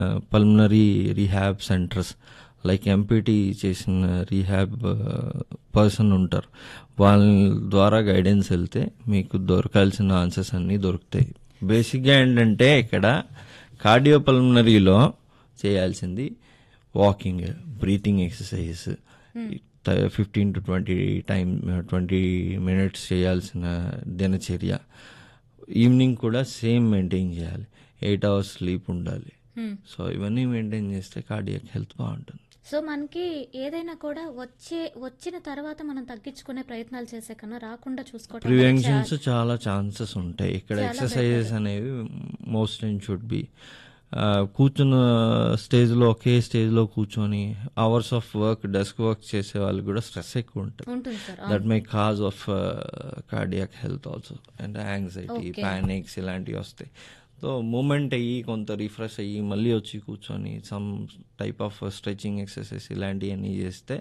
Pulmonary rehab centers like MPT చేసిన rehab person ఉంటారు వాళ్ళ ద్వారా గైడెన్స్ వెళ్తే మీకు దొరకాల్సిన ఆన్సర్స్ అన్నీ దొరుకుతాయి బేసిక్గా ఏంటంటే ఇక్కడ కార్డియోపల్మనరీలో చేయాల్సింది walking breathing exercises fifteen to twenty time twenty minutes చేయాల్సిన దినచర్య ఈవినింగ్ కూడా సేమ్ మెయింటైన్ చేయాలి ఎయిట్ అవర్స్ స్లీప్ ఉండాలి సో ఇవన్నీ మెయింటైన్ చేస్తే కార్డియక్ హెల్త్ బాగుంటుంది సో మనకి ఏదైనా కూడా వచ్చే వచ్చిన తర్వాత మనం తగ్గించుకునే ప్రయత్నాలు చేసే కన్నా రాకుండా చూసుకోవటం మనకి ప్రివెన్షన్స్ చాలా ఛాన్సెస్ ఉంటాయి ఇక్కడ ఎక్సర్సైజెస్ అనేవి మోస్ట్ అండ్ షుడ్ బి కూర్చున్న స్టేజ్లో ఒకే స్టేజ్లో కూర్చొని hours of work desk work చేసే వాళ్ళు కూడా స్ట్రెస్ ఎక్కువ ఉంటుంది ఉంటుంది sir that my cause of cardiac health also and anxiety panics ఇలాంటివి వస్తాయి సో మూమెంట్ అయ్యి కొంత రిఫ్రెష్ అయ్యి మళ్ళీ వచ్చి కూర్చొని some type of stretching exercise ఇలాంటివన్నీ చేస్తే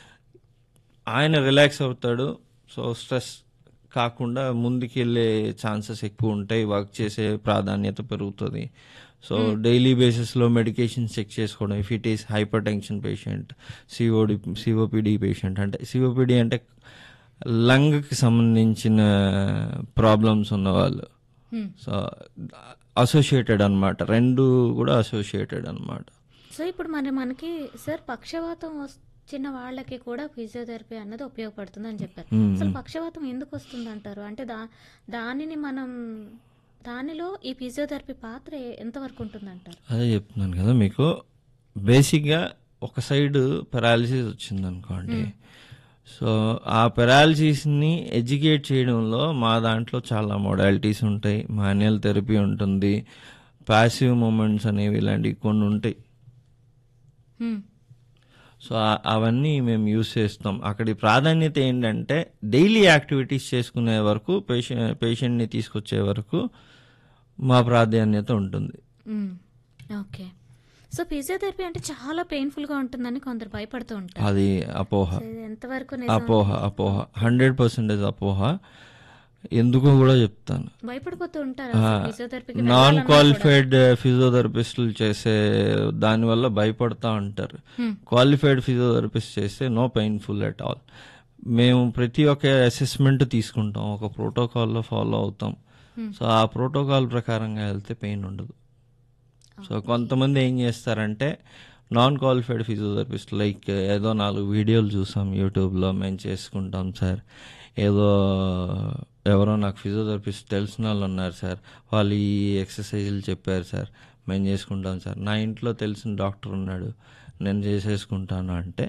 ఆయన రిలాక్స్ అవుతాడు సో స్ట్రెస్ కాకుండా ముందుకెళ్ళే ఛాన్సెస్ ఎక్కువ ఉంటాయి వర్క్ చేసే ప్రాధాన్యత పెరుగుతుంది సో డైలీ బేసిస్లో మెడికేషన్ చెక్ చేసుకోవడం if it is hypertension patient COD COPD patient అంటే సిఓపిడి అంటే లంగ్కి సంబంధించిన ప్రాబ్లమ్స్ ఉన్నవాళ్ళు సో అసోసియేటెడ్ అన్నమాట రెండు కూడా అసోసియేటెడ్ అన్నమాట సో ఇప్పుడు మరి మనకి సార్ పక్షవాతం వచ్చిన వాళ్ళకి కూడా ఫిజియోథెరపీ అన్నది ఉపయోగపడుతుంది అని చెప్పారు అసలు పక్షవాతం ఎందుకు వస్తుంది అంటారు అంటే దా దానిని మనం దానిలో ఈ ఫిజియోథెరపీ పాత్ర ఏ- ఎంతవరకు ఉంటుంది అంటారు అదే చెప్తున్నాను కదా మీకు బేసిక్గా ఒక సైడ్ పెరాలసిస్ వచ్చింది అనుకోండి సో ఆ పెరాలసిస్ని ఎడ్యుకేట్ చేయడంలో మా దాంట్లో చాలా మోడాలిటీస్ ఉంటాయి మాన్యువల్ థెరపీ ఉంటుంది ప్యాసివ్ మూమెంట్స్ అనేవి ఇలాంటివి కొన్ని ఉంటాయి హ్మ్. సో ఆ- అవన్నీ మేము యూస్ చేస్తాం అక్కడి ప్రాధాన్యత ఏంటంటే డైలీ యాక్టివిటీస్ చేసుకునే వరకు పేషెంట్ పేషెంట్ని తీసుకొచ్చే వరకు మా ప్రాధాన్యత ఉంటుంది మ్మ్. ఓకే సో ఫిజియోథెరపీ అంటే చాలా పెయిన్ఫుల్ గా ఉంటుందని కొందరు భయపడుతూ ఉంటారు అది అపోహ సో ఇది ఎంతవరకు నిజం? అపోహ అపోహ హండ్రెడ్ పర్సెంటేజ్ అపోహ ఎందుకో కూడా చెప్తాను భయపడిపోతూ ఉంటారు ఫిజియోథెరపీకి నాన్ వెళ్ళాలన్నా క్వాలిఫైడ్ ఫిజియోథెరపిస్టులు చేసే దానివల్ల భయపడతా ఉంటారు క్వాలిఫైడ్ ఫిజియోథెరపిస్ట్ చేస్తే నో పెయిన్ఫుల్ అట్ ఆల్ మేము ప్రతి ఒక్క అసెస్మెంట్ తీసుకుంటాం ఒక ప్రోటోకాల్లో ఫాలో అవుతాం సో ఆ ప్రోటోకాల్ ప్రకారంగా వెళ్తే పెయిన్ ఉండదు సో కొంతమంది ఏం చేస్తారంటే నాన్ క్వాలిఫైడ్ ఫిజియోథెరపిస్ట్ లైక్ ఏదో నాలుగు వీడియోలు చూసాం యూట్యూబ్లో మేము చేసుకుంటాం సార్ ఏదో ఎవరో నాకు ఫిజియోథెరపిస్ట్ తెలిసిన వాళ్ళు ఉన్నారు సార్ వాళ్ళు ఈ ఎక్సర్సైజులు చెప్పారు సార్ మేము చేసుకుంటాం సార్ నా ఇంట్లో తెలిసిన డాక్టర్ ఉన్నాడు నేను చేసేసుకుంటాను అంటే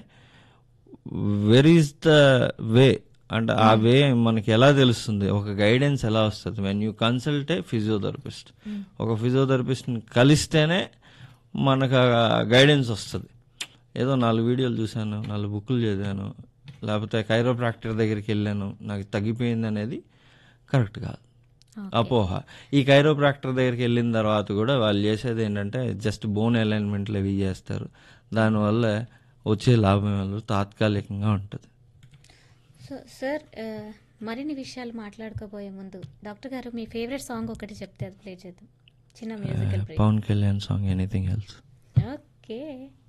వెర్ ఈస్ ద వే అంటే ఆ వే మనకి ఎలా తెలుస్తుంది ఒక గైడెన్స్ ఎలా వస్తుంది when you consult a physiotherapist ఒక ఫిజియోథెరపిస్ట్ని కలిస్తేనే మనకు గైడెన్స్ వస్తుంది ఏదో నాలుగు వీడియోలు చూశాను నాలుగు బుక్కులు చదివాను లేకపోతే కైరోప్రాక్టర్ దగ్గరికి వెళ్ళాను నాకు తగ్గిపోయింది అనేది కరెక్ట్ కాదు అపోహ ఈ కైరోప్రాక్టర్ దగ్గరికి వెళ్ళిన తర్వాత కూడా వాళ్ళు చేసేది ఏంటంటే జస్ట్ బోన్ అలైన్మెంట్లు అవి చేస్తారు దానివల్ల వచ్చే లాభం వల్ల తాత్కాలికంగా ఉంటుంది సో సార్ ఆ, మరిన్ని విషయాలు మాట్లాడుకోబోయే ముందు డాక్టర్ గారు మీ ఫేవరెట్ సాంగ్ ఒకటి చెప్తే అది ప్లే చేద్దాం చిన్న musical break Pawan Kalyan song anything else okay